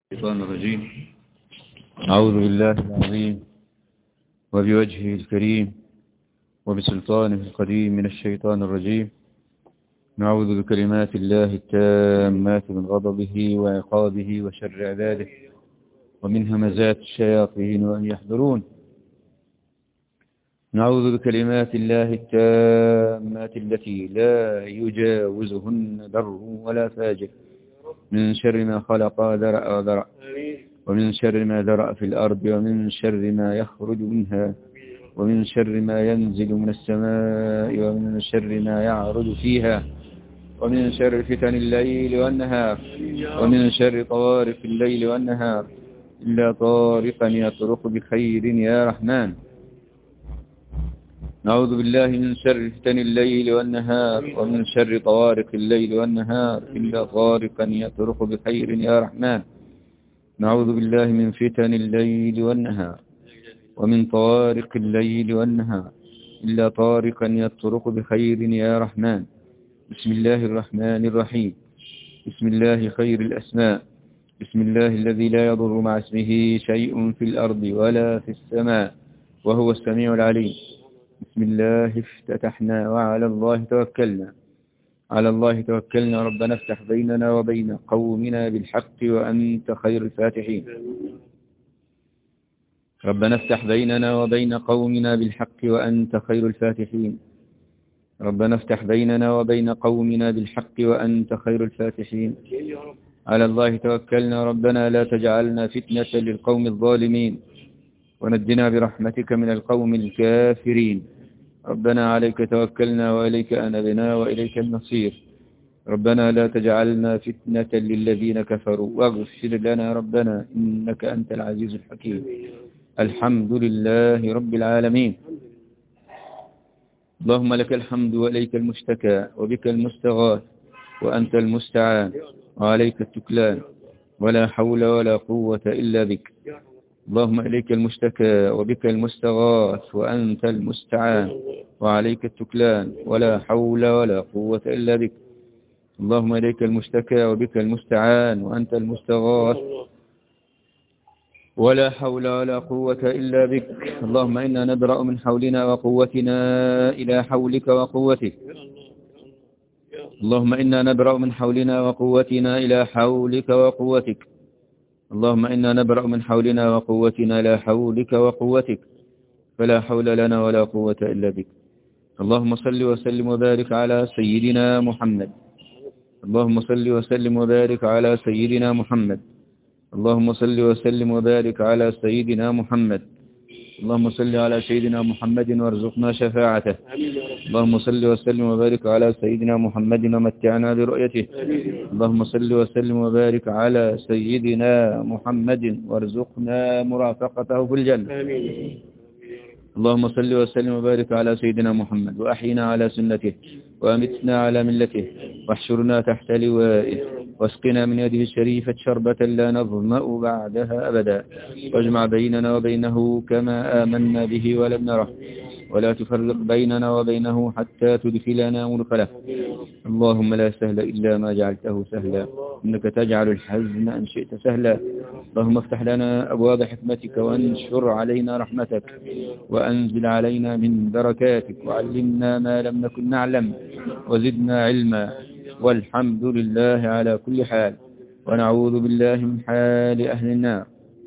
الشيطان الرجيم أعوذ بالله العظيم وبوجهه الكريم وبسلطانه القديم من الشيطان الرجيم نعوذ بكلمات الله التامات من غضبه وعقابه وشر عباده ومن همزات الشياطين وأن يحضرون نعوذ بكلمات الله التامات التي لا يجاوزهن بر ولا فاجر من شر ما خلق ذرأ وذرأ ومن شر ما ذرأ في الأرض ومن شر ما يخرج منها ومن شر ما ينزل من السماء ومن شر ما يعرض فيها ومن شر فتن الليل والنهار ومن شر طوارق الليل والنهار إلا طارقا يطرق بخير يا رحمن نعوذ بالله من شر فتن الليل والنهار ومن شر طوارق الليل والنهار إلا طارقا يطرق بخير يا رحمن نعوذ بالله من فتن الليل والنهار ومن طوارق الليل والنهار إلا طارقا يطرق بخير يا رحمن بسم الله الرحمن الرحيم بسم الله خير الأسماء بسم الله الذي لا يضر مع اسمه شيء في الأرض ولا في السماء وهو السميع العليم بسم الله افتتحنا وعلى الله توكلنا على الله توكلنا ربنا افتح بيننا وبين قومنا بالحق وأنت خير الفاتحين ربنا افتح بيننا وبين قومنا بالحق وأنت خير الفاتحين ربنا افتح بيننا وبين قومنا بالحق وأنت خير الفاتحين على الله توكلنا ربنا لا تجعلنا فتنة للقوم الظالمين ونجنا برحمتك من القوم الكافرين ربنا عليك توكلنا وإليك أنبنا وإليك المصير ربنا لا تجعلنا فتنة للذين كفروا واغفر لنا ربنا إنك أنت العزيز الحكيم الحمد لله رب العالمين اللهم لك الحمد وإليك المشتكى وبك المستغاث وأنت المستعان وعليك التكلان ولا حول ولا قوة إلا بك اللهم إليك المشتكى وبك المستغاث وأنت المستعان وعليك التكلان ولا حول ولا قوة إلا بك اللهم إليك المشتكى وبك المستعان وأنت المستغاث ولا حول ولا قوة إلا بك اللهم إنا نبرأ من حولنا وقوتنا إلى حولك وقوتك اللهم إنا نبرأ من حولنا وقوتنا إلى حولك وقوتك اللهم إنا نبرأ من حولنا وقوتنا إلى حولك وقوتك فلا حول لنا ولا قوة إلا بك اللهم صل وسلم وبارك على سيدنا محمد اللهم صل وسلم وبارك على سيدنا محمد اللهم صل وسلم وبارك على سيدنا محمد اللهم صل على سيدنا محمد وارزقنا شفاعته اللهم صل وسلم وبارك على سيدنا محمد ومتعنا برؤيته اللهم صل وسلم وبارك على سيدنا محمد وارزقنا مرافقته في الجنة اللهم صل وسلم وبارك على سيدنا محمد وأحينا على سنته وأمتنا على ملته واحشرنا تحت لوائه واسقنا من يده الشريفة شربة لا نظمأ بعدها أبدا واجمع بيننا وبينه كما آمنا به ولم نره ولا تفرق بيننا وبينه حتى تدخلنا مدخله اللهم لا سهل إلا ما جعلته سهلا إنك تجعل الحزن أن شئت سهلا اللهم افتح لنا أبواب حكمتك وانشر علينا رحمتك وأنزل علينا من بركاتك وعلمنا ما لم نكن نعلم وزدنا علما والحمد لله على كل حال ونعوذ بالله من حال أهل النار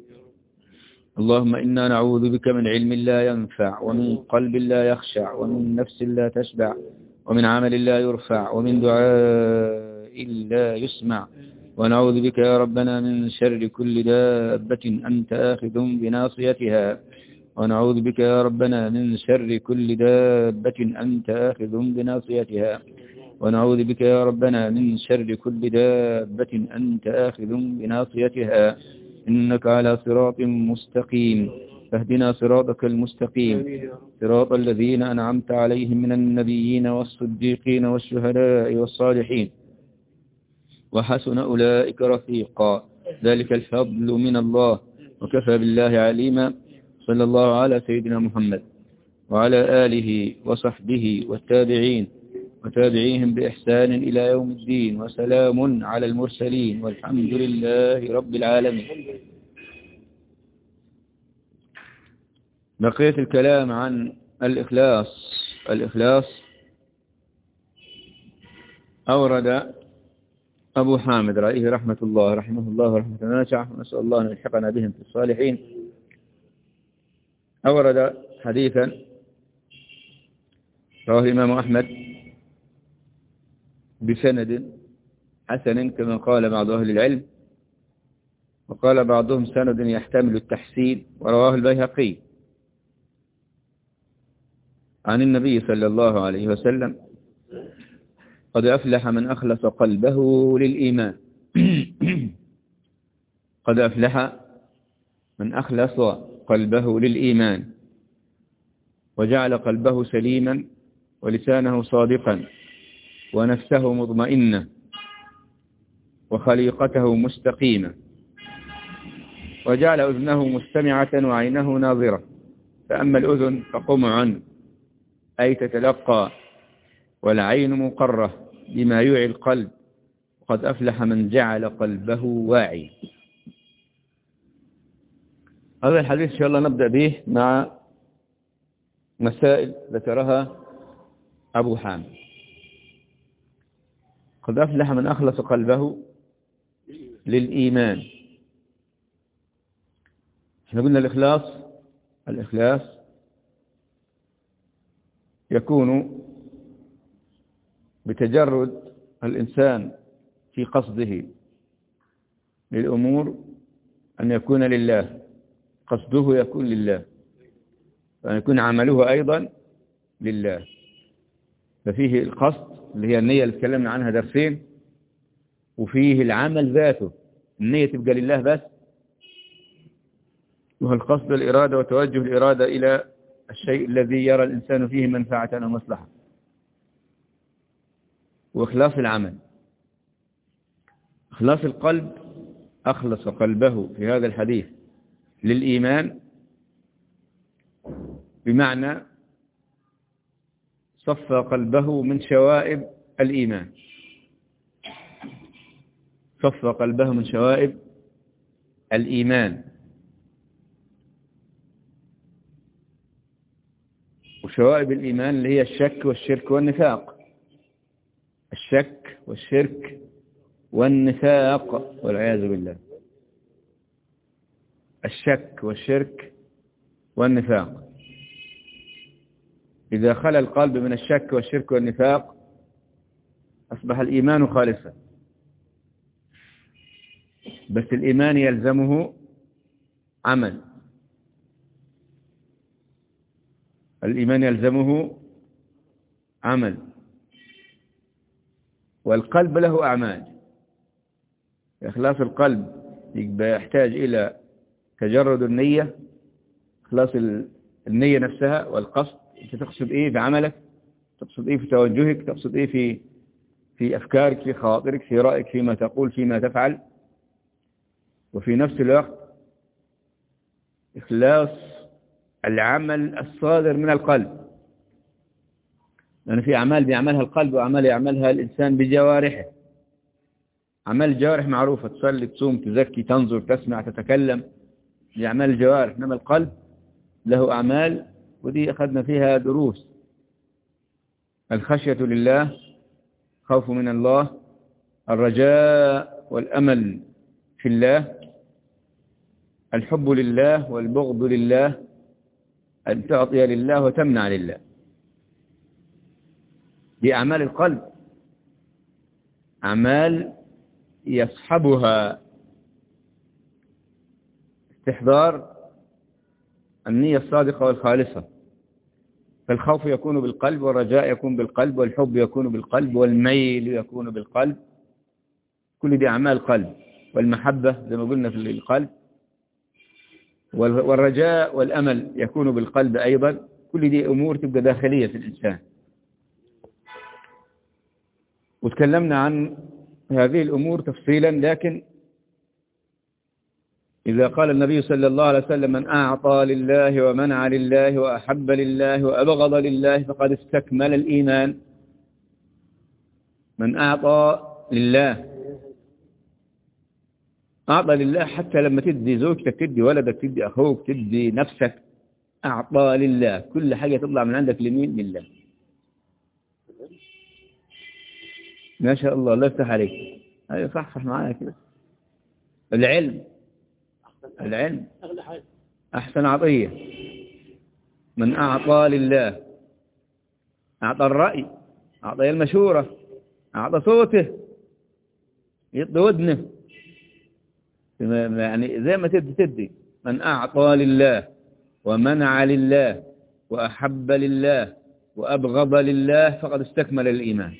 اللهم إنا نعوذ بك من علم لا ينفع ومن قلب لا يخشع ومن نفس لا تشبع ومن عمل لا يرفع ومن دعاء لا يسمع ونعوذ بك يا ربنا من شر كل دابة أنت آخذ بناصيتها ونعوذ بك يا ربنا من شر كل دابة أنت آخذ بناصيتها ونعوذ بك يا ربنا من شر كل دابة أنت آخذ بناصيتها إنك على صراط مستقيم فاهدنا صراطك المستقيم صراط الذين أنعمت عليهم من النبيين والصديقين والشهداء والصالحين وحسن أولئك رفيقا ذلك الفضل من الله وكفى بالله عليما صلى الله على سيدنا محمد وعلى آله وصحبه والتابعين وتابعيهم بإحسان إلى يوم الدين وسلام على المرسلين والحمد لله رب العالمين بقية الكلام عن الإخلاص الإخلاص أورد أبو حامد رأيه رحمة الله رحمه الله رحمة ناشعة ونسأل الله أن يلحقنا بهم في الصالحين أورد حديثا رواه الإمام أحمد بسند حسن كما قال بعض أهل العلم وقال بعضهم سند يحتمل التحسين ورواه البيهقي عن النبي صلى الله عليه وسلم قد أفلح من أخلص قلبه للإيمان قد أفلح من أخلص قلبه للإيمان وجعل قلبه سليما ولسانه صادقا ونفسه مطمئنة وخليقته مستقيمة وجعل أذنه مستمعة وعينه ناظرة فأما الأذن فقمع أي تتلقى والعين مقرة بما يعي القلب وقد أفلح من جعل قلبه واعي هذا الحديث إن شاء الله نبدأ به مع مسائل ذكرها أبو حامد قد أفلح من أخلص قلبه للإيمان احنا قلنا الإخلاص الإخلاص يكون بتجرد الإنسان في قصده للأمور أن يكون لله قصده يكون لله وأن يكون عمله أيضا لله ففيه القصد اللي هي النية اللي اتكلمنا عنها درسين وفيه العمل ذاته النية تبقى لله بس وهو القصد الإرادة وتوجه الإرادة إلى الشيء الذي يرى الإنسان فيه منفعة ومصلحة وإخلاص العمل إخلاص القلب أخلص قلبه في هذا الحديث للإيمان بمعنى صفى قلبه من شوائب الإيمان صفى قلبه من شوائب الإيمان وشوائب الإيمان اللي هي الشك والشرك والنفاق الشك والشرك والنفاق والعياذ بالله الشك والشرك والنفاق إذا خلى القلب من الشك والشرك والنفاق أصبح الإيمان خالصا بس الإيمان يلزمه عمل الإيمان يلزمه عمل والقلب له أعمال إخلاص القلب يحتاج إلى تجرد النية إخلاص النية نفسها والقصد أنت تقصد إيه في عملك تقصد إيه في توجهك تقصد إيه في في أفكارك في خواطرك في رأيك فيما تقول فيما تفعل وفي نفس الوقت إخلاص العمل الصادر من القلب لأن في أعمال بيعملها القلب وأعمال يعملها الإنسان بجوارحه أعمال الجوارح معروفة تصلي تصوم تزكي تنظر تسمع تتكلم دي أعمال الجوارح إنما القلب له أعمال ودي أخذنا فيها دروس الخشية لله خوف من الله الرجاء والأمل في الله الحب لله والبغض لله أن تعطي لله وتمنع لله دي أعمال القلب أعمال يصحبها استحضار النية الصادقة والخالصة فالخوف يكون بالقلب والرجاء يكون بالقلب والحب يكون بالقلب والميل يكون بالقلب كل دي أعمال قلب والمحبة زي ما قلنا في القلب والرجاء والأمل يكون بالقلب أيضا كل دي أمور تبقى داخلية في الإنسان وتكلمنا عن هذه الأمور تفصيلا لكن إذا قال النبي صلى الله عليه وسلم من أعطى لله ومنع لله وأحب لله وأبغض لله فقد استكمل الإيمان من أعطى لله أعطى لله حتى لما تدي زوجتك تدي ولدك تدي أخوك تدي نفسك أعطى لله كل حاجة تطلع من عندك لمين لله ما شاء الله الله يفتح عليك أيوة صح صح معايا كده العلم العلم أغلى حاجة أحسن عطية من أعطى لله أعطى الرأي أعطى المشورة أعطى صوته يعطي ودنه يعني زي ما تدي تدي من أعطى لله ومنع لله وأحب لله وأبغض لله فقد استكمل الإيمان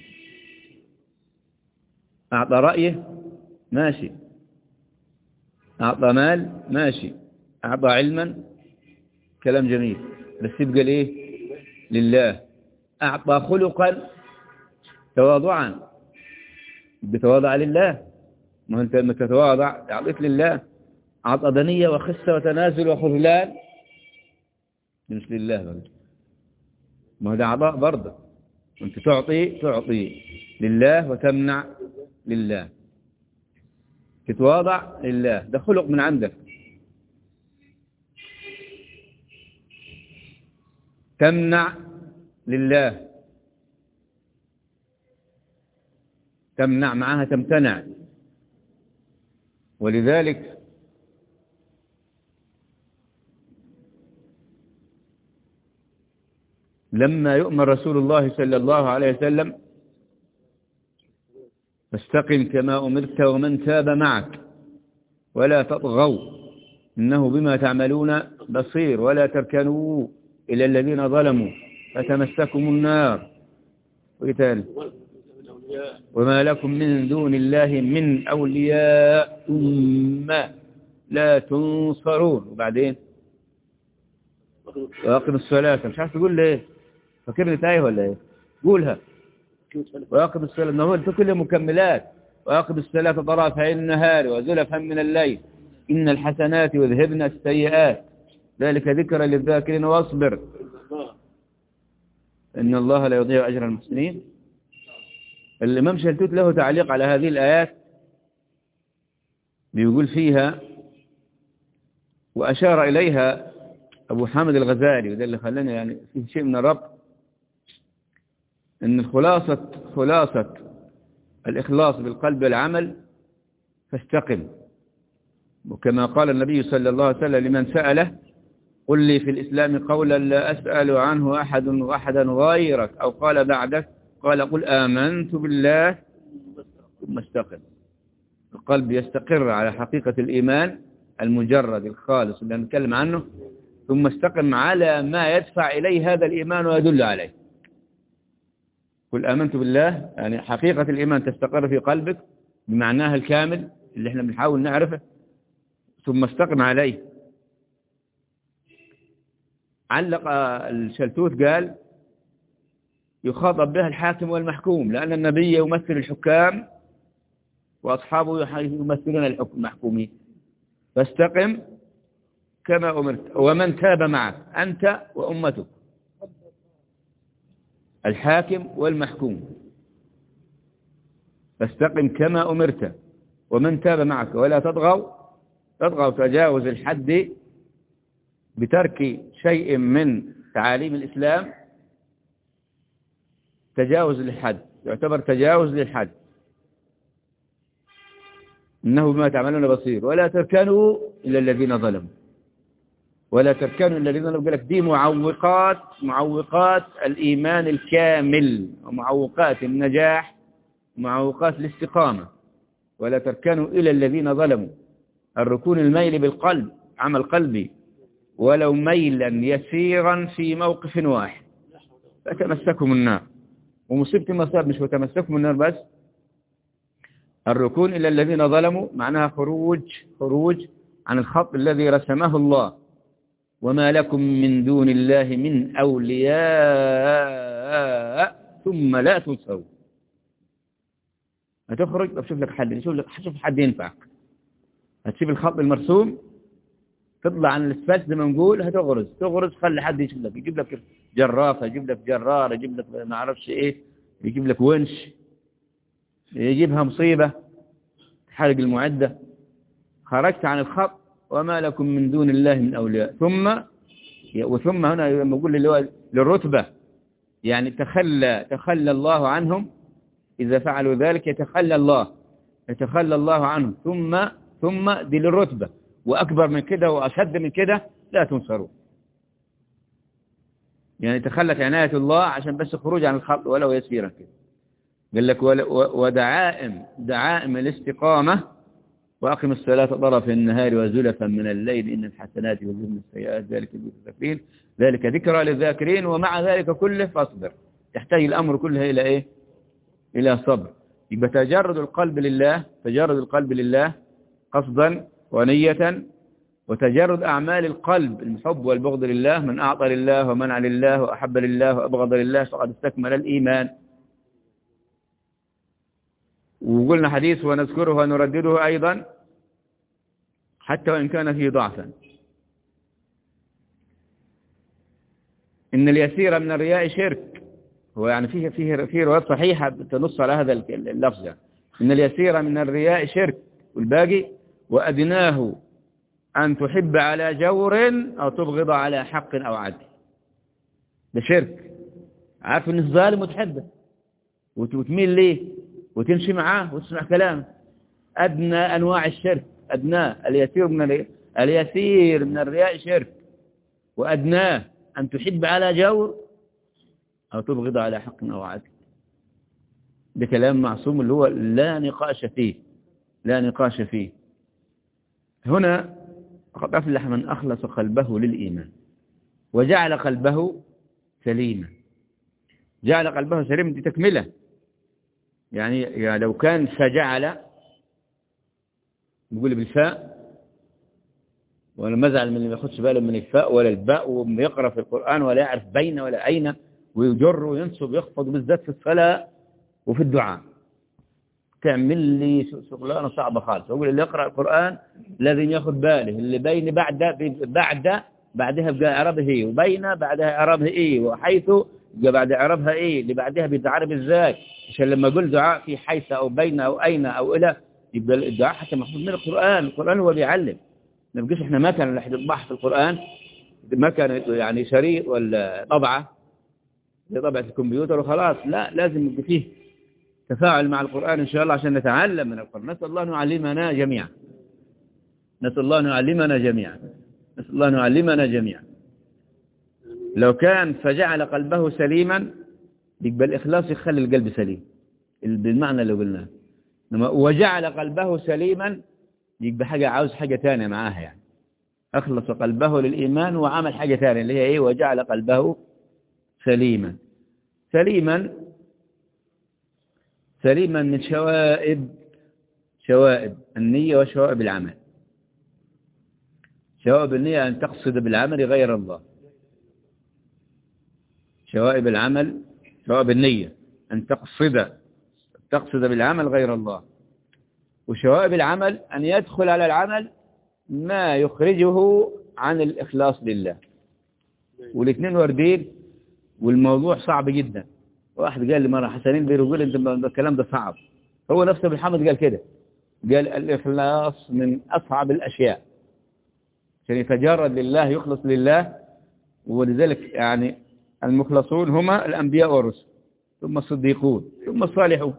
أعطى رأيه ماشي أعطى مال ماشي أعطى علما كلام جميل بس يبقى ليه لله أعطى خلقا تواضعا بتواضع لله ما أنت لما تتواضع أعطيت لله أعطى دنية وخسة وتنازل وخذلان مش لله بقى ما هو ده عطاء برضه أنت تعطي تعطي لله وتمنع لله تتواضع لله ده خلق من عندك تمنع لله تمنع معها تمتنع ولذلك لما يؤمر رسول الله صلى الله عليه وسلم فاستقم كما أمرت ومن تاب معك ولا تطغوا إنه بما تعملون بصير ولا تركنوا إلى الذين ظلموا فتمسكم النار وإتال وما لكم من دون الله من أولياء ما لا تنصرون وبعدين وأقم الصلاة مش عارف تقول ليه فكرني تايه ولا ايه قولها ويقم الصلاة إنه أنت كل مكملات ويقم الصلاة طرفي النهار وزلفا من الليل إن الحسنات يذهبن السيئات ذلك ذكر للذاكرين واصبر إن الله لا يضيع أجر المحسنين الإمام شلتوت له تعليق على هذه الآيات بيقول فيها وأشار إليها أبو حامد الغزالي وده اللي خلاني يعني في شيء من الربط أن الخلاصة خلاصة الإخلاص بالقلب والعمل فاستقم وكما قال النبي صلى الله عليه وسلم لمن سأله قل لي في الإسلام قولا لا أسأل عنه أحد أحدا غيرك أو قال بعدك قال قل آمنت بالله ثم استقم القلب يستقر على حقيقة الإيمان المجرد الخالص اللي نتكلم عنه ثم استقم على ما يدفع إليه هذا الإيمان ويدل عليه قل آمنت بالله يعني حقيقة الإيمان تستقر في قلبك بمعناها الكامل اللي احنا بنحاول نعرفه ثم استقم عليه علق الشلتوت قال يخاطب بها الحاكم والمحكوم لأن النبي يمثل الحكام وأصحابه يمثلون المحكومين فاستقم كما أمرت ومن تاب معك أنت وأمتك الحاكم والمحكوم فاستقم كما أمرت ومن تاب معك ولا تطغوا تطغوا تجاوز الحد بترك شيء من تعاليم الإسلام تجاوز للحد يعتبر تجاوز للحد إنه بما تعملون بصير ولا تركنوا إلى الذين ظلموا ولا تركنوا إلى الذين ظلموا لك دي معوقات معوقات الإيمان الكامل ومعوقات النجاح ومعوقات الاستقامة ولا تركنوا إلى الذين ظلموا الركون الميل بالقلب عمل قلبي ولو ميلا يسيرا في موقف واحد فتمسكم النار ومصيبة المصاب مش وتمسكم النار بس الركون إلى الذين ظلموا معناها خروج خروج عن الخط الذي رسمه الله وما لكم من دون الله من أولياء ثم لا تنصروا هتخرج طب شوف لك حد شوف لك شوف حد ينفعك هتسيب الخط المرسوم تطلع عن الاسفلت زي ما نقول هتغرز تغرز خلي حد يشوف لك يجيب لك جرافه يجيب لك جرار يجيب لك ما اعرفش ايه يجيب لك ونش يجيبها مصيبة تحرق المعدة خرجت عن الخط وما لكم من دون الله من أولياء ثم وثم هنا لما يقول اللي هو للرتبة يعني تخلى تخلى الله عنهم إذا فعلوا ذلك يتخلى الله يتخلى الله عنهم ثم ثم دي للرتبة وأكبر من كده وأشد من كده لا تنصروا يعني تخلت عناية الله عشان بس خروج عن الخط ولو يسيرا كده قال لك ودعائم دعائم الاستقامة وأقم الصلاة طرف النهار وزلفا من الليل إن الحسنات يذهبن السيئات ذلك للذاكرين ذلك ذكرى للذاكرين ومع ذلك كله فاصبر يحتاج الأمر كله إلى إيه إلى صبر يبقى تجرد القلب لله تجرد القلب لله قصدا ونية وتجرد أعمال القلب الحب والبغض لله من أعطى لله ومنع لله وأحب لله وأبغض لله فقد استكمل الإيمان وقلنا حديث ونذكره ونردده أيضا حتى وإن كان فيه ضعفا إن اليسير من الرياء شرك هو يعني فيه فيه فيه روايات صحيحة تنص على هذا اللفظ يعني. إن اليسير من الرياء شرك والباقي وأدناه أن تحب على جور أو تبغض على حق أو عدل ده شرك عارف إن الظالم وتحبه وتميل ليه وتمشي معاه وتسمع كلامه أدنى أنواع الشرك أدناه اليسير من اليسير من الرياء شرك وأدناه أن تحب على جور أو تبغض على حق أو عدل ده كلام معصوم اللي هو لا نقاش فيه لا نقاش فيه هنا فقد أفلح من أخلص قلبه للإيمان وجعل قلبه سليما جعل قلبه سليما دي تكملة يعني, يعني لو كان فجعل نقول بالفاء ولا مزعل من اللي ما ياخدش باله من الفاء ولا الباء ويقرأ في القرآن ولا يعرف بين ولا أين ويجر وينصب ويخفض بالذات في الصلاة وفي الدعاء تعمل لي شغلانه صعبه خالص اقول اللي يقرا القران لازم ياخذ باله اللي بين بعد بعد بعدها بقى اعرابها ايه وبين بعدها اعرابها ايه وحيث بقى بعد اعرابها ايه اللي بعدها بيتعرب ازاي عشان لما اقول دعاء في حيث او بين او اين او الى يبقى الدعاء حتى محفوظ من القران القران هو بيعلم ما بقيش احنا ما كان اللي يطبع في القران ما كان يعني شريط ولا طبعه طبعه الكمبيوتر وخلاص لا لازم يبقى فيه تفاعل مع القرآن إن شاء الله عشان نتعلم من القرآن نسأل الله أن يعلمنا جميعا نسأل الله أن يعلمنا جميعا نسأل الله أن يعلمنا جميعا لو كان فجعل قلبه سليما يبقى الإخلاص يخلي القلب سليم بالمعنى اللي قلناه وجعل قلبه سليما يبقى حاجة عاوز حاجة تانية معاها يعني أخلص قلبه للإيمان وعمل حاجة تانية اللي هي إيه وجعل قلبه سليما سليما سليما من شوائب شوائب النية وشوائب العمل شوائب النية أن تقصد بالعمل غير الله شوائب العمل شوائب النية أن تقصد تقصد بالعمل غير الله وشوائب العمل أن يدخل على العمل ما يخرجه عن الإخلاص لله والاثنين واردين والموضوع صعب جدا واحد قال لي مرة حسنين بيقول انت الكلام ده صعب هو نفسه محمد قال كده قال الإخلاص من أصعب الأشياء عشان يتجرد لله يخلص لله ولذلك يعني المخلصون هما الأنبياء والرسل ثم الصديقون ثم الصالحون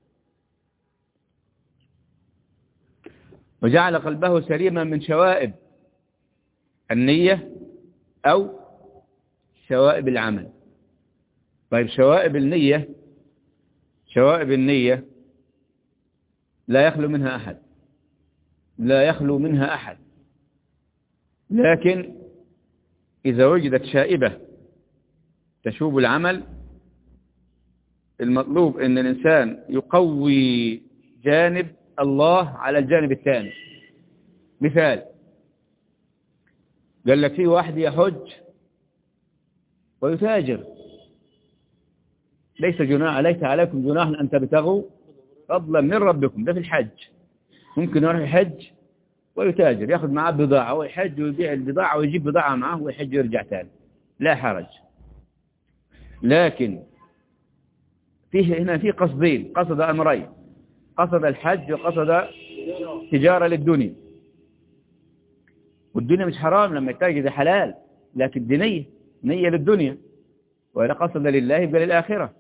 وجعل قلبه سليما من شوائب النية أو شوائب العمل طيب شوائب النية شوائب النية لا يخلو منها أحد لا يخلو منها أحد لكن إذا وجدت شائبة تشوب العمل المطلوب أن الإنسان يقوي جانب الله على الجانب الثاني مثال قال لك في واحد يحج ويتاجر ليس جناح ليس عليكم جناح أن تبتغوا فضلا من ربكم ده في الحج ممكن يروح يحج ويتاجر ياخذ معاه بضاعة ويحج ويبيع البضاعة ويجيب بضاعة معاه ويحج ويرجع تاني لا حرج لكن فيه هنا في قصدين قصد أمرين قصد الحج وقصد تجارة للدنيا والدنيا مش حرام لما يتاجر ده حلال لكن دي نية نية للدنيا وإذا قصد لله يبقى للآخرة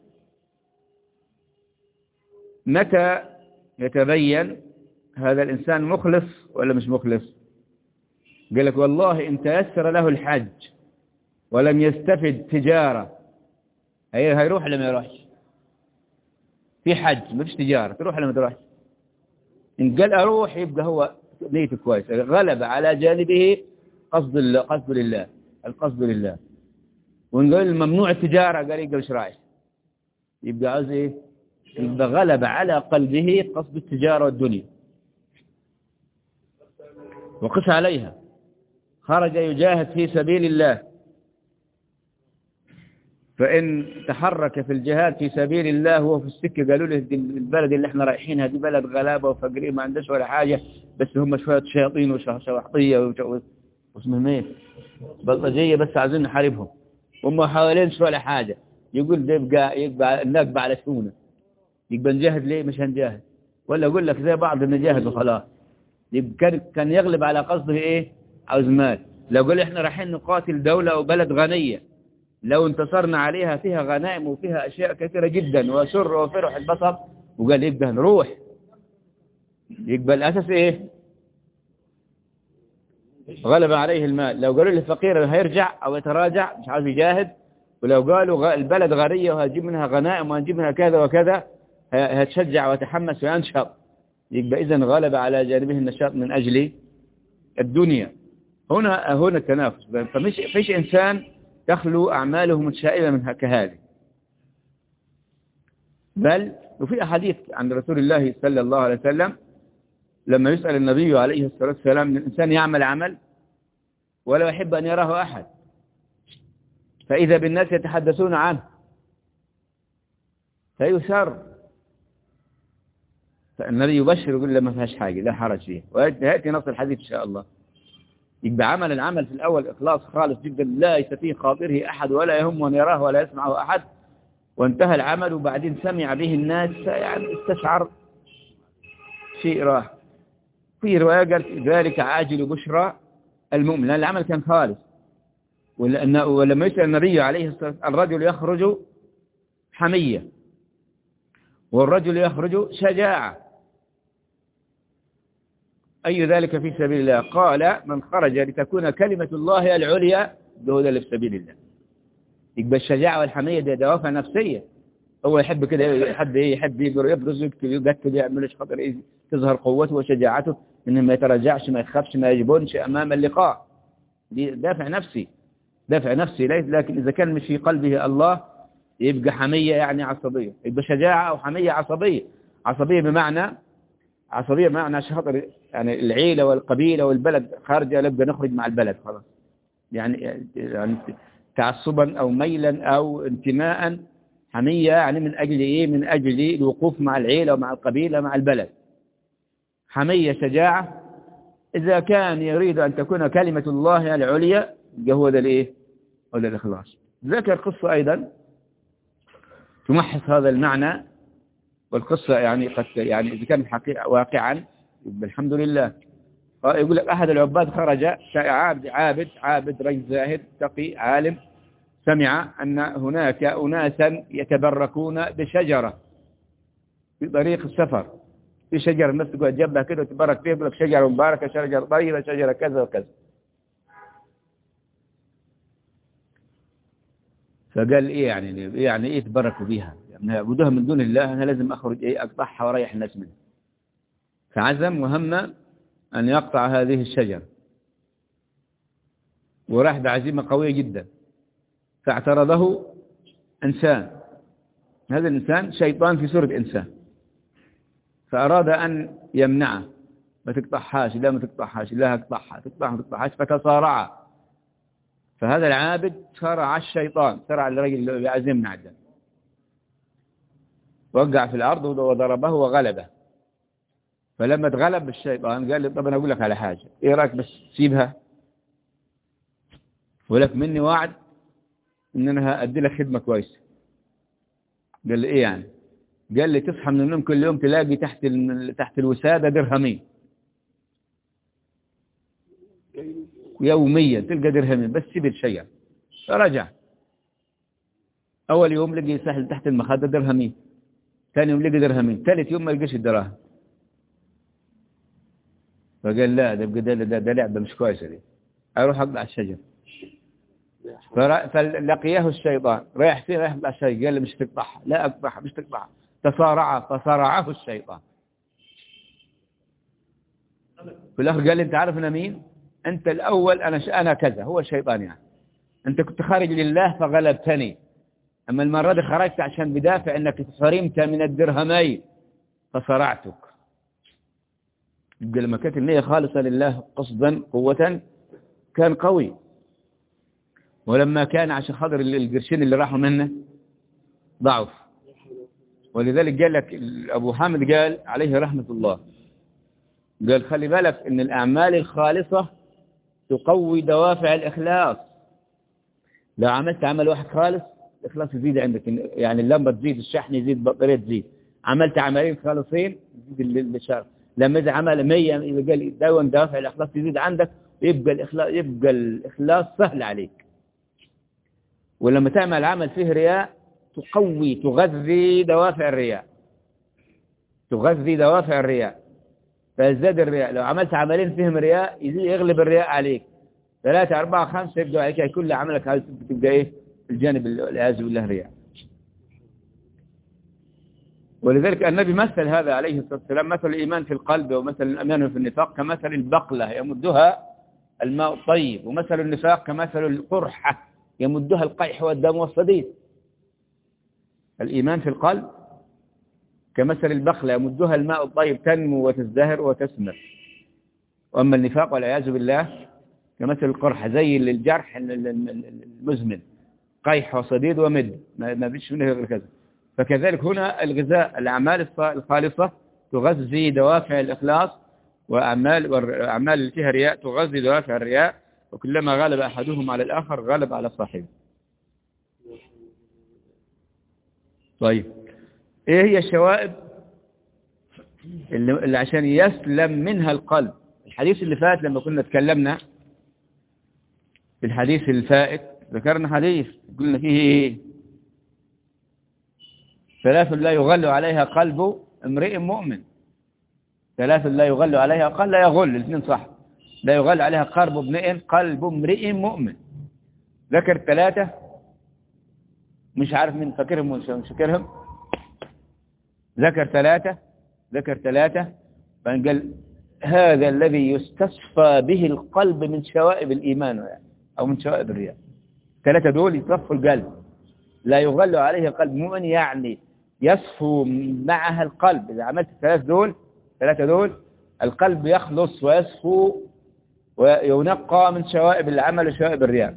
متى يتبين هذا الإنسان مخلص ولا مش مخلص قال لك والله إن تيسر له الحج ولم يستفد تجارة هي هيروح ولا ما يروحش في حج ما فيش تجارة تروح ولا ما تروحش إن قال أروح يبقى هو نيته كويس غلب على جانبه قصد الله قصد لله القصد لله وإن قال ممنوع التجارة قال يبقى مش رايح يبقى عاوز إيه يبقى غلب على قلبه قصد التجارة والدنيا وقس عليها خرج يجاهد في سبيل الله فإن تحرك في الجهاد في سبيل الله وهو في السكة قالوا له البلد اللي احنا رايحينها دي بلد غلابة وفقرين ما عندش ولا حاجة بس هم شوية شياطين وشواحطية واسمهم ايه بلطجية بس عايزين نحاربهم هم حوالين ولا حاجة يقول ده يبقى يبقى النكبة على شؤونه يبقى نجاهد ليه مش هنجاهد ولا أقول لك زي بعض نجاهد وخلاص يبقى كان يغلب على قصده ايه عاوز مال لو قال احنا رايحين نقاتل دولة وبلد غنية لو انتصرنا عليها فيها غنائم وفيها أشياء كثيرة جدا وسر وفرح البصر وقال يبقى نروح يبقى الأساس إيه غلب عليه المال لو قالوا للفقير هيرجع أو يتراجع مش عاوز يجاهد ولو قالوا البلد غنية وهتجيب منها غنائم وهنجيب منها كذا وكذا هتشجع وتحمس وينشط يبقى إذا غلب على جانبه النشاط من أجل الدنيا هنا هنا التنافس فمش فيش إنسان تخلو أعماله متشائمة من كهذه بل وفي أحاديث عن رسول الله صلى الله عليه وسلم لما يسأل النبي عليه الصلاة والسلام أن الإنسان يعمل عمل ولا يحب أن يراه أحد فإذا بالناس يتحدثون عنه فيسر فالنبي يبشر يقول له ما فيهاش حاجة لا حرج فيه ويأتي نص الحديث إن شاء الله يبقى عمل العمل في الأول إخلاص خالص جدا لا يستفيه خاطره أحد ولا يهم أن يراه ولا يسمعه أحد وانتهى العمل وبعدين سمع به الناس يعني استشعر شيء راح في رواية قالت ذلك عاجل بشرى المؤمن لأن العمل كان خالص ولما يسأل النبي عليه الصلاة والسلام الرجل يخرج حمية والرجل يخرج شجاعة أي ذلك في سبيل الله قال من خرج لتكون كلمة الله العليا ده اللي في سبيل الله يبقى الشجاعة والحمية دي دوافع نفسية هو يحب كده حد ايه يحب يبرز يقتل يعمل ايش خاطر ايه تظهر قوته وشجاعته انه ما يتراجعش ما يخافش ما يجبنش امام اللقاء دي دافع نفسي دافع نفسي ليس لكن اذا كان مش في قلبه الله يبقى حمية يعني عصبية يبقى شجاعة او حمية عصبية عصبية بمعنى عصبية بمعنى شاطر يعني العيلة والقبيلة والبلد خارجة نبقى نخرج مع البلد خلاص يعني يعني تعصبا أو ميلا أو انتماء حمية يعني من أجل إيه من أجل الوقوف مع العيلة ومع القبيلة مع البلد حمية شجاعة إذا كان يريد أن تكون كلمة الله العليا هو ذا الإيه هو ذا الإخلاص ذكر قصة أيضا تمحص هذا المعنى والقصة يعني قد يعني إذا كانت حقيقة واقعا الحمد لله يقول لك أحد العباد خرج عابد عابد عابد رجل زاهد تقي عالم سمع أن هناك أناسا يتبركون بشجرة في طريق السفر في شجرة الناس تقول جنبها كده وتبرك فيها يقول لك شجرة مباركة شجرة طيبة شجرة كذا وكذا فقال إيه يعني يعني إيه تبركوا بيها يعني يعبدوها من دون الله أنا لازم أخرج إيه أقطعها وأريح الناس منها فعزم وهم أن يقطع هذه الشجرة وراح بعزيمة قوية جدا فاعترضه إنسان هذا الإنسان شيطان في سورة إنسان فأراد أن يمنعه ما تقطعهاش لا ما تقطعهاش لا اقطعها تقطعها ما تقطعهاش فتصارعا فهذا العابد صارع الشيطان صارع الرجل اللي عايز يمنع الدم وقع في الأرض وضربه وغلبه فلما اتغلب الشيطان قال لي طب انا اقول لك على حاجة ايه رايك بس سيبها ولك مني وعد ان انا هادي لك خدمة كويسة قال لي ايه يعني قال لي تصحى من النوم كل يوم تلاقي تحت ال- تحت الوسادة درهمين يوميا تلقى درهمين بس سيب الشيء فرجع أول يوم لقي سهل تحت المخدة درهمين ثاني يوم لقي درهمين ثالث يوم ما لقيش الدراهم فقال لا ده ده, ده, ده لعبة مش كويسة دي أروح أقطع الشجر فر- فلقيه الشيطان رايح فين رايح يقطع الشجر قال له مش تقطعها لا أقطعها مش تقطعها تصارع فصارعه الشيطان في الآخر قال لي أنت عارف أنا مين أنت الأول أنا ش... أنا كذا هو الشيطان يعني أنت كنت خارج لله فغلبتني أما المرة دي خرجت عشان بدافع أنك حرمت من الدرهمين فصرعتك يبقى لما كانت النية خالصة لله قصدا قوة كان قوي ولما كان عشان خاطر القرشين اللي راحوا منه ضعف ولذلك قال لك أبو حامد قال عليه رحمة الله قال خلي بالك ان الأعمال الخالصة تقوي دوافع الإخلاص لو عملت عمل واحد خالص الإخلاص يزيد عندك يعني اللمبة تزيد الشحن يزيد البطارية تزيد عملت عملين خالصين يزيد ال- الشهر لما إذا عمل 100 يبقى قال دايما دوافع الإخلاص تزيد عندك يبقى الإخلاص يبقى الإخلاص سهل عليك ولما تعمل عمل فيه رياء تقوي تغذي دوافع الرياء تغذي دوافع الرياء فيزداد الرياء لو عملت عملين فيهم رياء يزيد يغلب الرياء عليك ثلاثة أربعة خمسة يبدأ عليك كل عملك عايز تبقى إيه في الجانب والعياذ بالله رياء ولذلك النبي مثل هذا عليه الصلاة والسلام مثل الإيمان في القلب ومثل الأمان في النفاق كمثل البقلة يمدها الماء الطيب ومثل النفاق كمثل القرحة يمدها القيح والدم والصديد الإيمان في القلب كمثل البخلة يمدها الماء الطيب تنمو وتزدهر وتثمر وأما النفاق والعياذ بالله كمثل القرحة زي الجرح المزمن قيح وصديد ومد ما ما فيش منه غير كذا فكذلك هنا الغذاء الأعمال الص- الخالصة تغذي دوافع الإخلاص وأعمال والأعمال اللي فيها رياء تغذي دوافع الرياء وكلما غلب أحدهم على الآخر غلب على صاحبه طيب ايه هي الشوائب اللي, اللي عشان يسلم منها القلب الحديث اللي فات لما كنا تكلمنا في الحديث الفائت ذكرنا حديث قلنا فيه ايه ثلاث لا يغل عليها قلب امرئ مؤمن ثلاث لا يغل عليها قل لا يغل الاثنين صح لا يغل عليها قلب ابن قلب امرئ مؤمن ذكر ثلاثة مش عارف من فاكرهم ولا مش فاكرهم ذكر ثلاثة ذكر ثلاثة فان قال هذا الذي يستصفى به القلب من شوائب الإيمان يعني أو من شوائب الرياء ثلاثة دول يصفوا القلب لا يغل عليه قلب مؤمن يعني يصفو معها القلب إذا عملت الثلاث دول ثلاثة دول القلب يخلص ويصفو وينقى من شوائب العمل وشوائب الرياء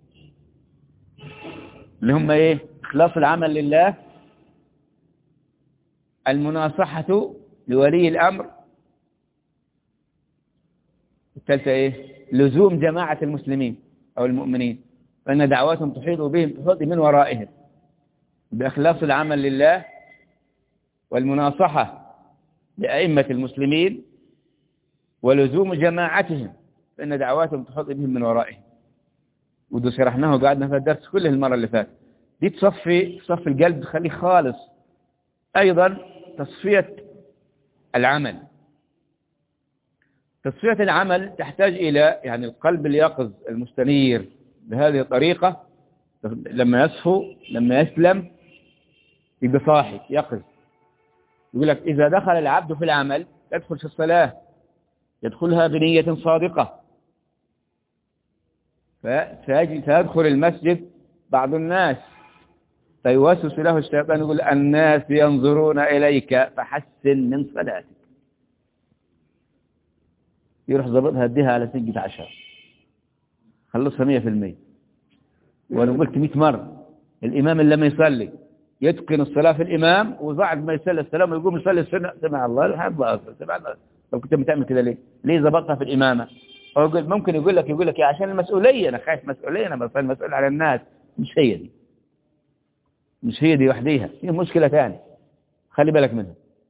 اللي هم ايه اخلاص العمل لله المناصحة لولي الأمر الثالثة ايه لزوم جماعة المسلمين أو المؤمنين فإن دعواتهم تحيط بهم تحيط من ورائهم بإخلاص العمل لله والمناصحة لأئمة المسلمين ولزوم جماعتهم فإن دعواتهم تحيط بهم من ورائهم وده شرحناه وقعدنا في الدرس كله المرة اللي فاتت دي تصفي تصفي القلب تخليه خالص أيضا تصفية العمل تصفية العمل تحتاج إلى يعني القلب اليقظ المستنير بهذه الطريقة لما يصفو لما يسلم يبقى صاحي يقظ يقول لك إذا دخل العبد في العمل يدخل في الصلاة يدخلها بنية صادقة فيدخل المسجد بعض الناس فيوسوس له الشيطان يقول الناس ينظرون إليك فحسن من صلاتك يروح ضبطها اديها على سجة عشر خلصها مية في المية وانا قلت مئة مرة الإمام اللي لما يصلي يتقن الصلاة في الإمام وبعد ما يصلي السلام يقوم يصلي السنة سمع الله الحمد لله سمع الله طب كنت بتعمل كده ليه؟ ليه ظبطها في الإمامة؟ هو يقول ممكن يقول لك يقول لك يا عشان المسؤولية أنا خايف مسؤولية أنا بصير مسؤول على الناس مش هي دي مش هي دي وحديها هي مشكلة ثانية خلي بالك منها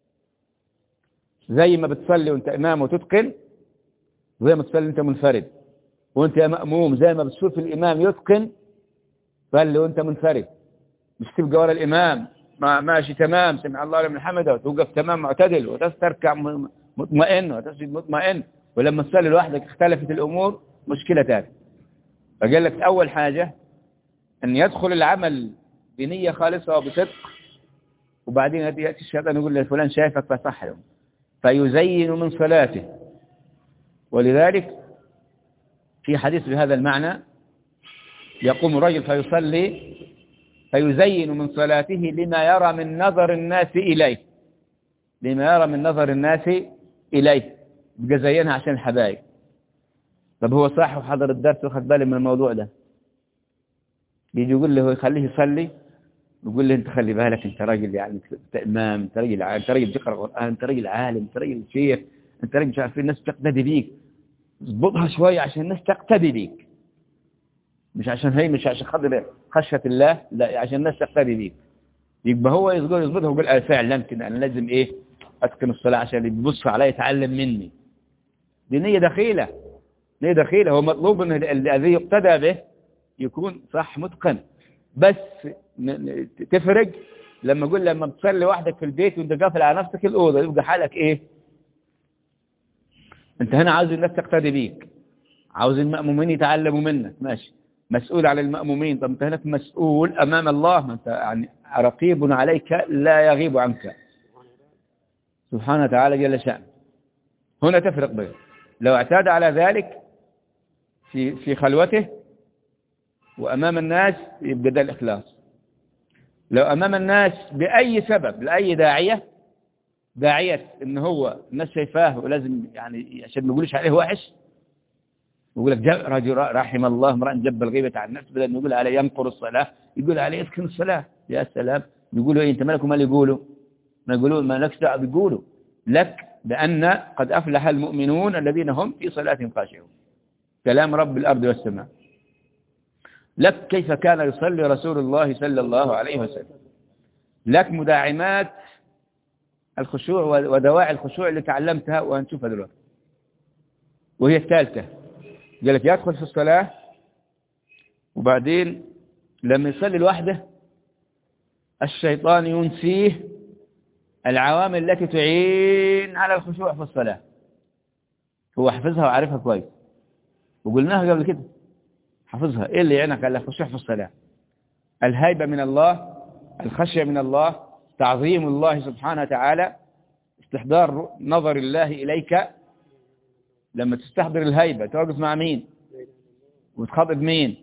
زي ما بتصلي وانت امام وتتقن زي ما تصلي انت منفرد وانت يا مأموم زي ما بتشوف الامام يتقن صلي وانت منفرد مش تبقى ورا الامام ما ماشي تمام سمع الله لمن حمده وتوقف تمام معتدل وتركع مطمئن وتسجد مطمئن ولما تصلي لوحدك اختلفت الامور مشكله ثانيه فقال لك اول حاجه ان يدخل العمل بنيه خالصه وبصدق وبعدين ياتي الشيطان يقول لفلان شايفك فصح له فيزين من صلاته ولذلك في حديث بهذا المعنى يقوم الرجل فيصلي فيزين من صلاته لما يرى من نظر الناس إليه لما يرى من نظر الناس إليه بقى زينها عشان الحبايب طب هو صح وحضر الدرس وخد بالي من الموضوع ده يجي يقول له يخليه يصلي يقول له انت خلي بالك انت راجل يعني انت امام انت راجل عالم انت راجل بتقرا قران انت راجل عالم انت راجل شيخ انت راجل مش عارف الناس تقتدي بيك اظبطها شويه عشان الناس تقتدي بيك مش عشان هي مش عشان خاطر خشيه الله لا عشان الناس تقتدي بيك يبقى هو يقول يظبطها ويقول اه فعلا كده انا لازم ايه اتقن الصلاه عشان اللي بيبص عليا يتعلم مني دي نيه دخيله نيه دخيله هو مطلوب ان الذي يقتدى به يكون صح متقن بس تفرق لما اقول لما بتصلي وحدك في البيت وانت قافل على نفسك الاوضه يبقى حالك ايه انت هنا عاوز الناس تقتدي بيك عاوز المأمومين يتعلموا منك ماشي مسؤول على المأمومين طب انت هناك مسؤول امام الله ما انت يعني رقيب عليك لا يغيب عنك سبحانه وتعالى جل شأن هنا تفرق بين لو اعتاد على ذلك في في خلوته وأمام الناس يبقى ده الإخلاص لو أمام الناس بأي سبب لأي داعية داعية إن هو الناس شايفاه ولازم يعني عشان ما يقولش عليه وحش يقول لك رجل رحم الله امرأ جب الغيبة عن الناس بدل ما يقول عليه ينقر الصلاة يقول عليه اسكن الصلاة يا سلام يقولوا إيه أنت مالك وما يقولوا ما يقولوا ما لكش دعوه بيقولوا لك لأن قد أفلح المؤمنون الذين هم في صلاتهم خاشعون كلام رب الأرض والسماء لك كيف كان يصلي رسول الله صلى الله عليه وسلم لك مداعمات الخشوع ودواعي الخشوع اللي تعلمتها وهنشوفها دلوقتي وهي الثالثة قال لك يدخل في الصلاة وبعدين لما يصلي لوحده الشيطان ينسيه العوامل التي تعين على الخشوع في الصلاة هو حفظها وعارفها كويس وقلناها قبل كده حفظها ايه اللي يعينك على الخشوع في الصلاة الهيبة من الله الخشية من الله تعظيم الله سبحانه وتعالى استحضار نظر الله إليك لما تستحضر الهيبة توقف مع مين وتخاطب مين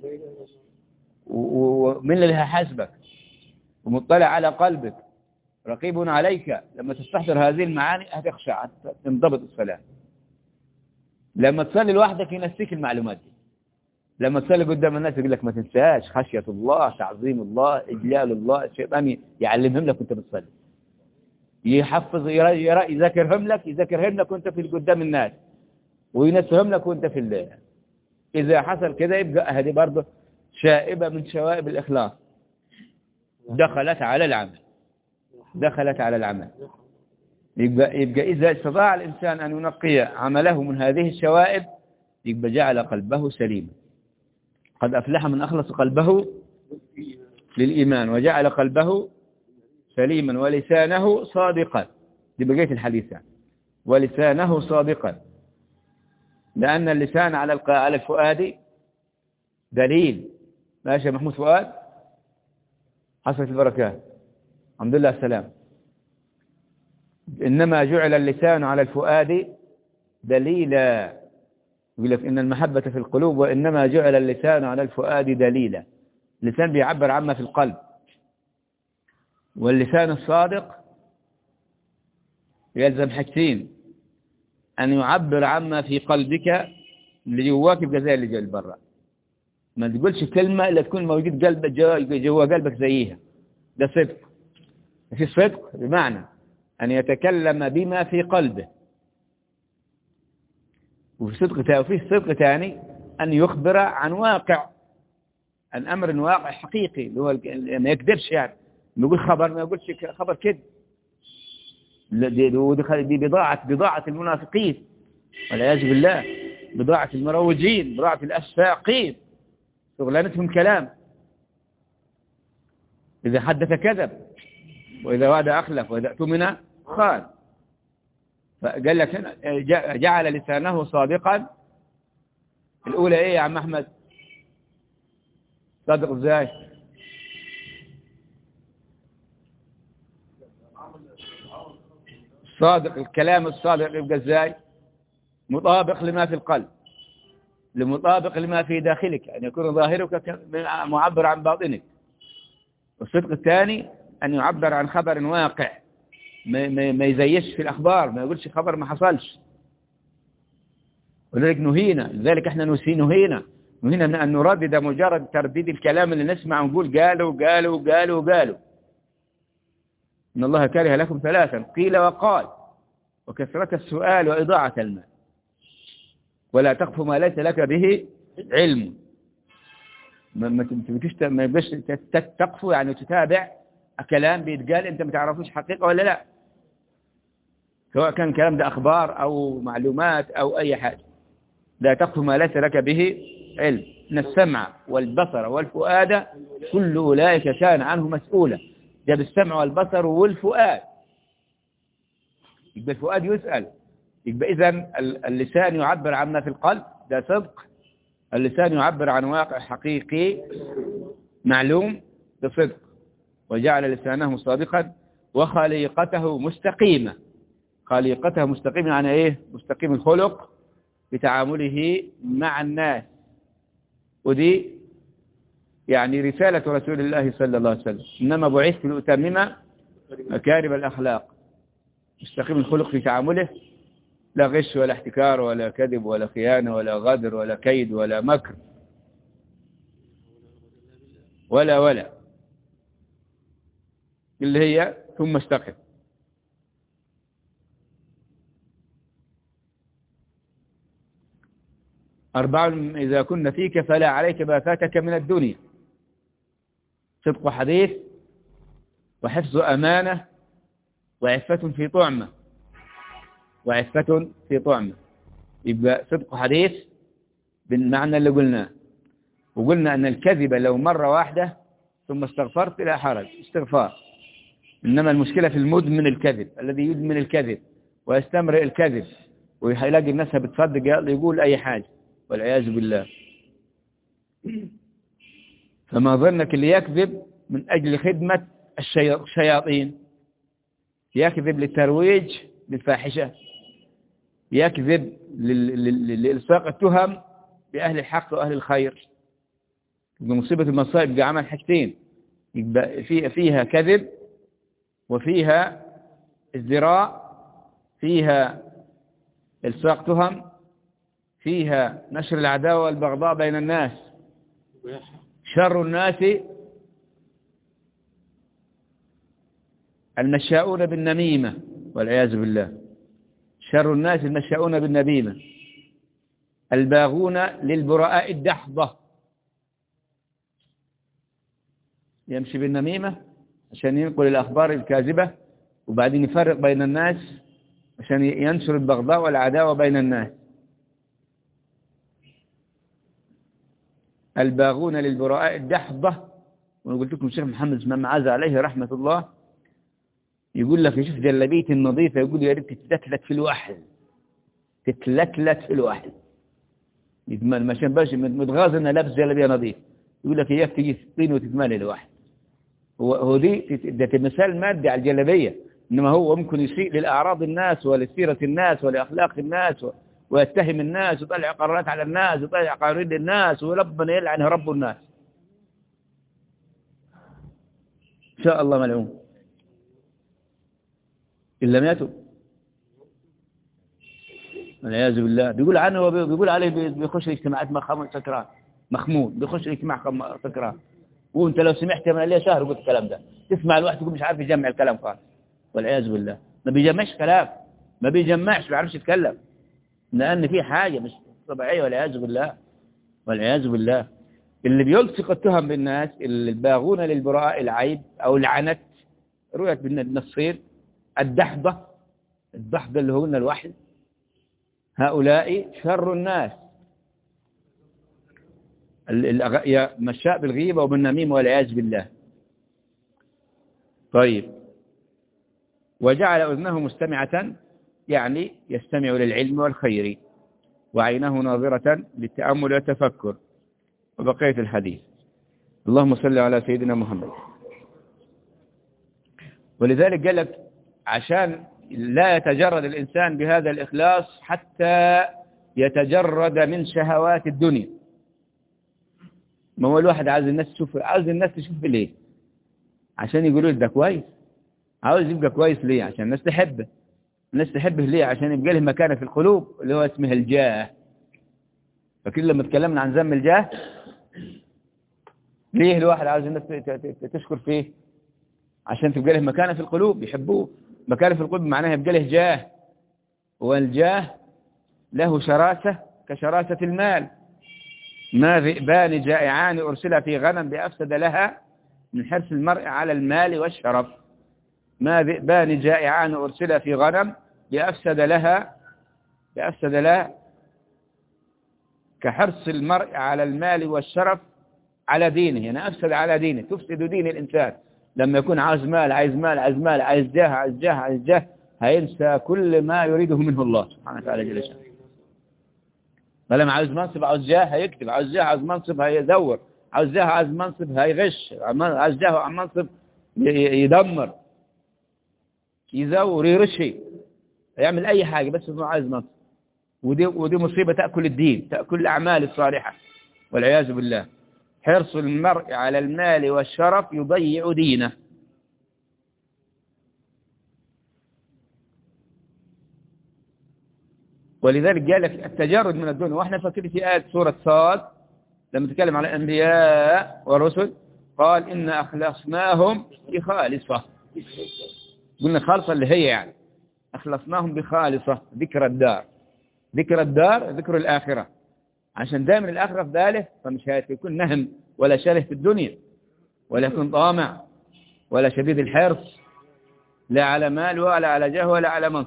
ومين اللي هيحاسبك ومطلع على قلبك رقيب عليك لما تستحضر هذه المعاني هتخشع تنضبط الصلاة لما تصلي لوحدك ينسيك المعلومات دي لما تصلي قدام الناس يقول لك ما تنساش خشية الله تعظيم الله إجلال الله الشيطان يعلمهم لك وانت بتصلي يحفظ يذاكرهم لك يذاكرهم لك وانت في قدام الناس وينسهم لك وانت في الليل إذا حصل كده يبقى هذه برضه شائبة من شوائب الإخلاص دخلت على العمل دخلت على العمل يبقى, يبقى إذا استطاع الإنسان أن ينقي عمله من هذه الشوائب يبقى جعل قلبه سليما قد أفلح من أخلص قلبه للإيمان وجعل قلبه سليما ولسانه صادقا دي بقية الحديث يعني. ولسانه صادقا لأن اللسان على على الفؤاد دليل ماشي يا محمود فؤاد حصلت البركات الحمد لله السلام إنما جعل اللسان على الفؤاد دليلا يقول لك إن المحبة في القلوب وإنما جعل اللسان على الفؤاد دليلا اللسان بيعبر عما في القلب واللسان الصادق يلزم حاجتين أن يعبر عما في قلبك اللي جواك يبقى زي اللي جوا برا ما تقولش كلمة إلا تكون موجود قلبك جوا قلبك زيها ده صدق في صدق بمعنى أن يتكلم بما في قلبه وفي صدق وفي صدق ثاني أن يخبر عن واقع عن أمر واقع حقيقي اللي هو ما يكذبش يعني ما يقول خبر ما يقولش خبر كذب دي, دي, دي بضاعة بضاعة المنافقين والعياذ بالله بضاعة المروجين بضاعة الأسفاقين شغلانتهم كلام إذا حدث كذب وإذا وعد أخلف وإذا اؤتمن خان فقال لك هنا جعل لسانه صادقا الأولى إيه يا عم أحمد صادق إزاي صادق الكلام الصادق يبقى إزاي مطابق لما في القلب لمطابق لما في داخلك أن يكون ظاهرك معبر عن باطنك والصدق الثاني أن يعبر عن خبر واقع ما يزيش في الأخبار ما يقولش خبر ما حصلش ولذلك نهينا لذلك احنا نهينا نهينا من أن نردد مجرد ترديد الكلام اللي نسمع ونقول قالوا قالوا قالوا قالوا إن الله كره لكم ثلاثا قيل وقال وكثرة السؤال وإضاعة المال ولا تقف ما ليس لك به علم ما ما يبقاش تقفو يعني تتابع كلام بيتقال انت ما تعرفوش حقيقة ولا لا سواء كان الكلام ده أخبار أو معلومات أو أي حاجة لا تقف ما ليس لك به علم إن السمع والبصر والفؤاد كل أولئك كان عنه مسؤولا جاب السمع والبصر والفؤاد يبقى الفؤاد يسأل يبقى إذا اللسان يعبر عما في القلب ده صدق اللسان يعبر عن واقع حقيقي معلوم بصدق وجعل لسانه صادقا وخليقته مستقيمة خليقته مستقيمة يعني ايه مستقيم الخلق بتعامله مع الناس ودي يعني رسالة رسول الله صلى الله عليه وسلم إنما بعثت لأتمم مكارم الأخلاق مستقيم الخلق في تعامله لا غش ولا احتكار ولا كذب ولا خيانة ولا غدر ولا كيد ولا مكر ولا ولا اللي هي ثم استقم أربع إذا كنا فيك فلا عليك ما فاتك من الدنيا صدق حديث وحفظ أمانة وعفة في طعمة وعفة في طعمة يبقى صدق حديث بالمعنى اللي قلناه وقلنا أن الكذب لو مرة واحدة ثم استغفرت لا حرج استغفار إنما المشكلة في المدمن الكذب الذي يدمن الكذب ويستمرئ الكذب ويلاقي الناس بتصدق يقول أي حاجة والعياذ بالله فما ظنك اللي يكذب من أجل خدمة الشياطين يكذب للترويج للفاحشة يكذب لإلصاق التهم بأهل الحق وأهل الخير يبقى مصيبة المصائب يبقى عمل حاجتين يبقى فيها كذب وفيها ازدراء فيها إلصاق تهم فيها نشر العداوة والبغضاء بين الناس شر الناس المشاؤون بالنميمة والعياذ بالله شر الناس المشاؤون بالنميمة الباغون للبراء الدحضة يمشي بالنميمة عشان ينقل الأخبار الكاذبة وبعدين يفرق بين الناس عشان ينشر البغضاء والعداوة بين الناس الباغون للبراء الدحضة وانا قلت لكم الشيخ محمد اسمام عز عليه رحمة الله يقول لك يشوف جلبية النظيفة يقول يا ريت تتلتلت في الواحد تتلتلت في الواحد ما عشان باش متغاظ انها لابس جلبية نظيف يقول لك اياك تجي ستين وتتملي الواحد هو هو دي ده مثال مادي على الجلبية انما هو ممكن يسيء للاعراض الناس ولسيرة الناس ولاخلاق الناس ويتهم الناس ويطلع قرارات على الناس ويطلع قوانين للناس وربنا يلعن رب الناس إن شاء الله ملعون إن لم يتب والعياذ بالله بيقول عنه بيقول عليه بيخش الاجتماعات سكران مخمود بيخش الاجتماع سكران وانت لو سمعت من ليه شهر قلت الكلام ده تسمع الواحد يقول مش عارف يجمع الكلام خالص والعياذ بالله ما بيجمعش كلام ما بيجمعش ما بيعرفش يتكلم لأن في حاجة مش طبيعية والعياذ بالله والعياذ بالله اللي بيلصق التهم بالناس اللي باغون للبراء العيب أو العنت رؤية بالنصين الدحضة الضحك اللي هو الوحي هؤلاء شر الناس مشاء بالغيبة وبالنميمة والعياذ بالله طيب وجعل أذنه مستمعة يعني يستمع للعلم والخير وعينه ناظرة للتأمل والتفكر وبقية الحديث اللهم صل على سيدنا محمد ولذلك قال لك عشان لا يتجرد الإنسان بهذا الإخلاص حتى يتجرد من شهوات الدنيا ما هو الواحد عاوز الناس تشوف عاوز الناس تشوف ليه عشان يقولوا ده كويس عاوز يبقى كويس ليه عشان الناس تحبه الناس تحبه ليه عشان يبقى له مكانه في القلوب اللي هو اسمه الجاه فكل لما تكلمنا عن ذم الجاه ليه الواحد عاوز الناس تشكر فيه عشان تبقى له مكانه في القلوب يحبوه مكانه في القلوب معناها يبقى له جاه والجاه له شراسة كشراسة المال ما ذئبان جائعان أرسل في غنم بأفسد لها من حرص المرء على المال والشرف ما ذئبان جائعان أرسل في غنم بأفسد لها بأفسد لها كحرص المرء على المال والشرف على دينه يعني أفسد على دينه تفسد دين الإنسان لما يكون عايز مال عايز مال عايز مال عايز جاه عايز جاه عايز جاه هينسى كل ما يريده منه الله سبحانه وتعالى جل شانه فلما عاوز منصب عاوز جاه هيكتب عاوز جاه عاوز منصب هيدور عاوز جاه عاوز منصب هيغش عاوز جاه عاوز منصب يدمر يزور يرشي يعمل أي حاجة بس إنه عايز منصب ودي, ودي مصيبة تأكل الدين تأكل الأعمال الصالحة والعياذ بالله حرص المرء على المال والشرف يضيع دينه ولذلك قال لك التجرد من الدنيا واحنا فاكرين في آية سورة صاد لما تكلم على الأنبياء والرسل قال إن أخلصناهم بخالصة قلنا خالصة اللي هي يعني أخلصناهم بخالصة ذكر الدار ذكر الدار ذكر الآخرة عشان دائما الآخرة في باله فمش هيكون نهم ولا شره في الدنيا ولا يكون طامع ولا شديد الحرص لا على مال ولا على جاه ولا على منصب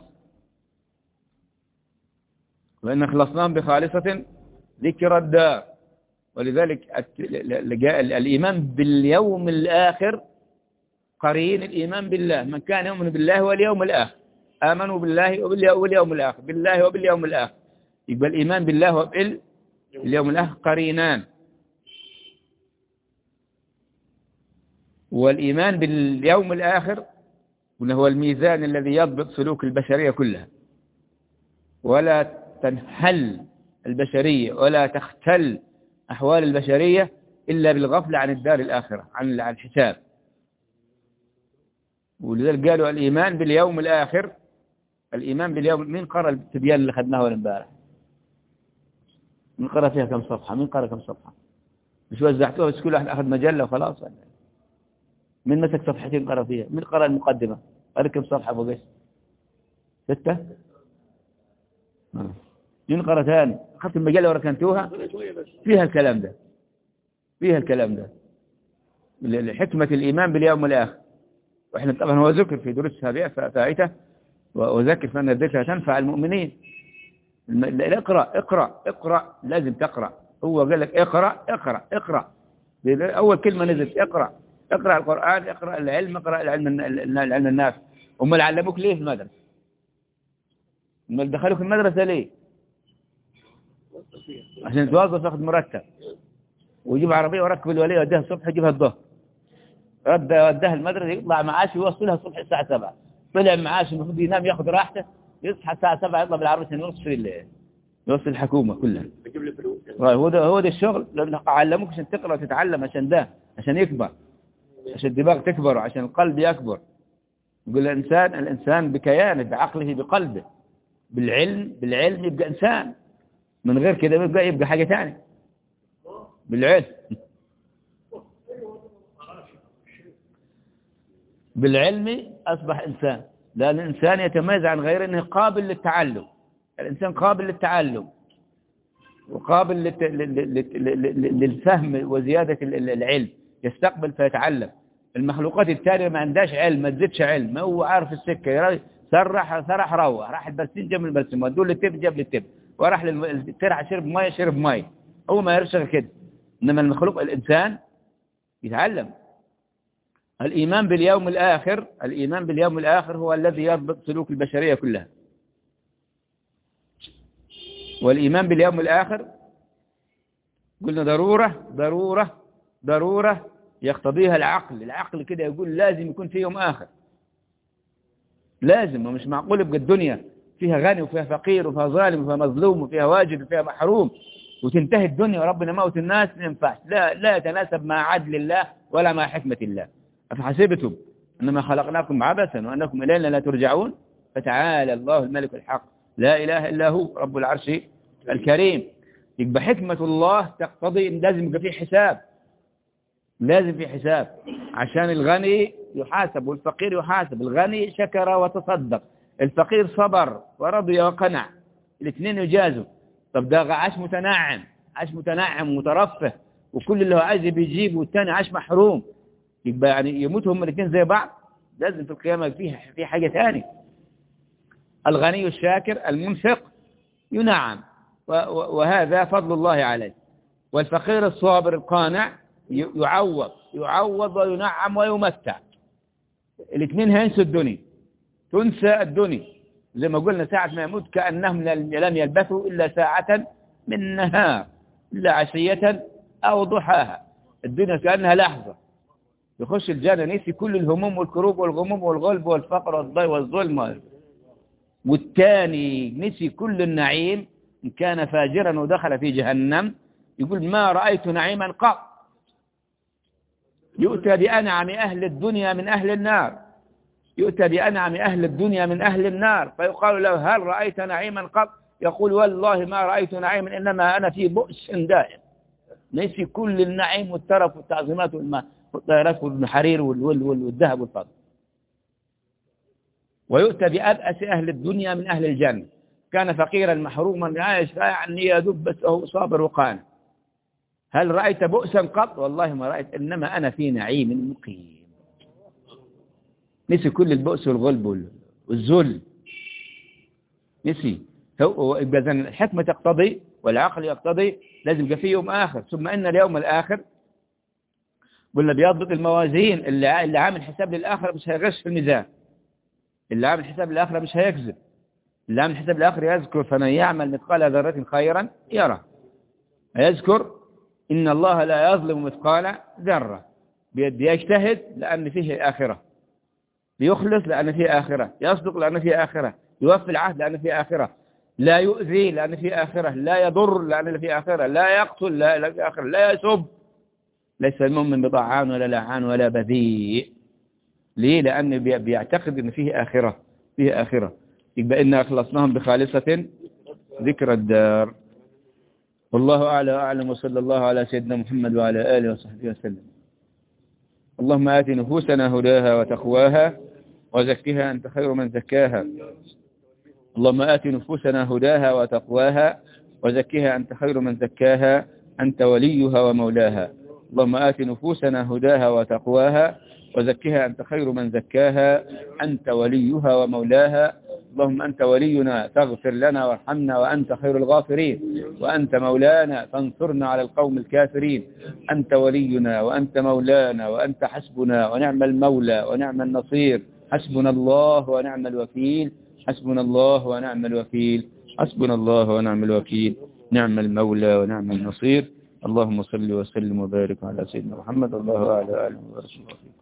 وإن خلصناهم بخالصة ذكر الدار ولذلك الإيمان باليوم الآخر قرين الإيمان بالله من كان يؤمن بالله واليوم الآخر آمنوا بالله وباليوم الآخر بالله وباليوم الآخر يبقى الإيمان بالله وباليوم الآخر قرينان والإيمان باليوم الآخر هو الميزان الذي يضبط سلوك البشرية كلها ولا تنحل البشرية ولا تختل أحوال البشرية إلا بالغفلة عن الدار الآخرة عن الحساب ولذلك قالوا الإيمان باليوم الآخر الإيمان باليوم مين قرأ التبيان اللي خدناه امبارح مين قرأ فيها كم صفحة مين قرأ كم صفحة مش وزعتوها بس كل واحد أخذ مجلة وخلاص من مسك صفحتين قرأ فيها من قرأ المقدمة قرأ كم صفحة فوقش ستة من قرأ ثاني أخذت المجلة وركنتوها فيها الكلام ده فيها الكلام ده حكمة الإيمان باليوم الآخر وإحنا طبعا هو ذكر في دروس سابقة فائته وذكر فأن الذكر تنفع المؤمنين اقرأ اقرأ اقرأ لازم تقرأ هو قال لك اقرأ اقرأ اقرأ أول كلمة نزلت اقرأ اقرأ القرآن اقرأ العلم اقرأ العلم العلم النافع هم اللي علموك ليه في المدرسة هم اللي دخلوك المدرسة ليه عشان توظف تاخذ مرتب ويجيب عربية وركب الولية وديها الصبح يجيبها الظهر رد ودها المدرسة يطلع معاش يوصلها الصبح الساعة 7 طلع معاش المفروض ينام ياخذ راحته يصحى الساعة 7 يطلع بالعربية عشان يوصل الليل يوصل الحكومة كلها بجيب لي فلوس هو ده هو ده الشغل لأن علموك عشان تقرأ وتتعلم عشان ده عشان يكبر عشان الدماغ تكبر وعشان القلب يكبر يقول الإنسان الإنسان بكيانه بعقله بقلبه بالعلم بالعلم يبقى إنسان من غير كده يبقى يبقى حاجة ثانيه بالعلم بالعلم أصبح إنسان لأن الإنسان يتميز عن غيره أنه قابل للتعلم الإنسان قابل للتعلم وقابل للفهم وزيادة العلم يستقبل فيتعلم المخلوقات التانية ما عندهاش علم ما تزيدش علم ما هو عارف السكة سرح سرح روح راح البرسيم جاب البرسيم ودول للتب جاب للتب وراح للترع شرب ميه شرب ميه هو ما يرشغل كده إنما المخلوق الإنسان يتعلم الإيمان باليوم الآخر الإيمان باليوم الآخر هو الذي يضبط سلوك البشرية كلها والإيمان باليوم الآخر قلنا ضرورة ضرورة ضرورة يقتضيها العقل العقل كده يقول لازم يكون في يوم آخر لازم ومش معقول يبقى الدنيا فيها غني وفيها فقير وفيها ظالم وفيها مظلوم وفيها واجد وفيها محروم وتنتهي الدنيا وربنا موت الناس ما ينفعش لا لا يتناسب مع عدل الله ولا مع حكمة الله أفحسبتم أنما خلقناكم عبثا وأنكم إلينا لا ترجعون فتعالى الله الملك الحق لا إله إلا هو رب العرش الكريم يبقى حكمة الله تقتضي إن لازم يبقى فيه حساب لازم في حساب عشان الغني يحاسب والفقير يحاسب الغني شكر وتصدق الفقير صبر ورضي وقنع الاثنين يجازوا طب ده عاش متنعم عاش متنعم ومترفه وكل اللي هو عايز بيجيب والتاني عاش محروم يبقى يعني يموتوا هم الاثنين زي بعض لازم في القيامة فيه في حاجة ثانيه الغني الشاكر المنفق ينعم وهذا فضل الله عليه والفقير الصابر القانع يعوض يعوض وينعم ويمتع الاثنين هينسوا الدنيا تنسى الدنيا زي ما قلنا ساعة ما يموت كأنهم لم يلبثوا إلا ساعة من نهار إلا عشية أو ضحاها الدنيا كأنها لحظة يخش الجنة نسي كل الهموم والكروب والغموم والغلب والفقر والضي والظلم والتاني نسي كل النعيم إن كان فاجرا ودخل في جهنم يقول ما رأيت نعيما قط يؤتى بأنعم أهل الدنيا من أهل النار يؤتى بأنعم أهل الدنيا من أهل النار فيقال له هل رأيت نعيما قط يقول والله ما رأيت نعيما إنما أنا في بؤس دائم نسي كل النعيم والترف والتعظيمات والطيارات والحرير والذهب والفضل ويؤتى بأبأس أهل الدنيا من أهل الجنة كان فقيرا محروما عايش يعني يدب بس هو صابر وقانع هل رأيت بؤسا قط والله ما رأيت إنما أنا في نعيم مقيم نسي كل البؤس والغلب والذل نسي هو إذا الحكمة تقتضي والعقل يقتضي لازم يبقى في يوم آخر ثم إن اليوم الآخر قلنا بيضبط الموازين اللي اللي عامل حساب للآخرة مش هيغش في الميزان اللي عامل حساب للآخرة مش هيكذب اللي عامل حساب للآخرة يذكر فمن يعمل مثقال ذرة خيرا يرى يذكر إن الله لا يظلم مثقال ذرة بيجتهد لأن فيه آخرة بيخلص لأن فيه آخرة يصدق لأن فيه آخرة يوفي العهد لأن فيه آخرة لا يؤذي لأن فيه آخرة لا يضر لأن فيه آخرة لا يقتل لأن فيه آخرة لا يسب ليس المؤمن بطعان ولا لعان ولا بذيء ليه لأن بيعتقد أن فيه آخرة فيه آخرة يبقى إنا أخلصناهم بخالصة ذكر الدار والله أعلى وأعلم وصلى الله على سيدنا محمد وعلى آله وصحبه وسلم اللهم آت نفوسنا هداها وتقواها وزكها أنت خير من زكاها اللهم آت نفوسنا هداها وتقواها وزكها أنت خير من زكاها أنت وليها ومولاها اللهم آت نفوسنا هداها وتقواها وزكها أنت خير من زكاها أنت وليها ومولاها اللهم أنت ولينا فاغفر لنا وارحمنا وأنت خير الغافرين وأنت مولانا فانصرنا على القوم الكافرين أنت ولينا وأنت مولانا وأنت حسبنا ونعم المولى ونعم النصير حسبنا الله ونعم الوكيل حسبنا الله ونعم الوكيل حسبنا الله ونعم الوكيل نعم المولى ونعم النصير اللهم صل وسلم وبارك على سيدنا محمد الله أعلى أعلم ورسوله